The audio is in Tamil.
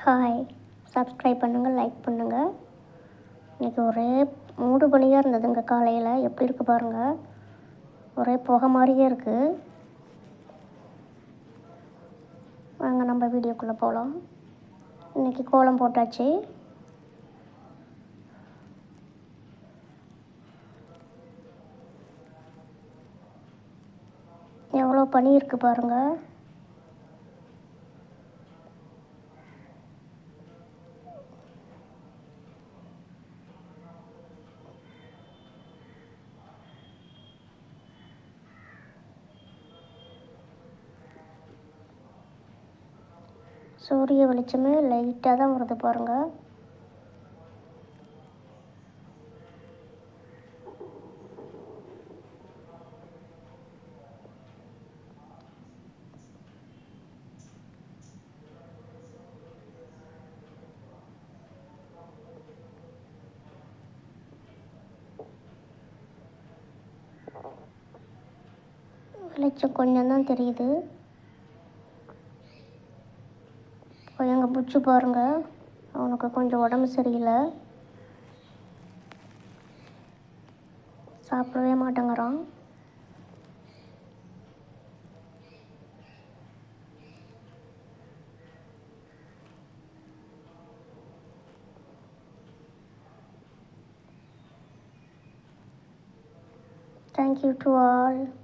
ஹாய் சப்ஸ்கிரைப் பண்ணுங்கள் லைக் பண்ணுங்கள் இன்றைக்கி ஒரே மூடு பனியாக இருந்ததுங்க காலையில் எப்படி இருக்குது பாருங்கள் ஒரே புகை மாதிரியே இருக்குது வாங்க நம்ம வீடியோக்குள்ளே போகலாம் இன்றைக்கி கோலம் போட்டாச்சு எவ்வளோ பனி இருக்குது பாருங்கள் சூரிய வெளிச்சமே லைட்டாக தான் வருது பாருங்கள் வெளிச்சம் கொஞ்சம் தான் தெரியுது இப்போ எங்கள் புச்சு பாருங்க அவனுக்கு கொஞ்சம் உடம்பு சரியில்லை சாப்பிடவே மாட்டேங்கிறான் Thank you to all.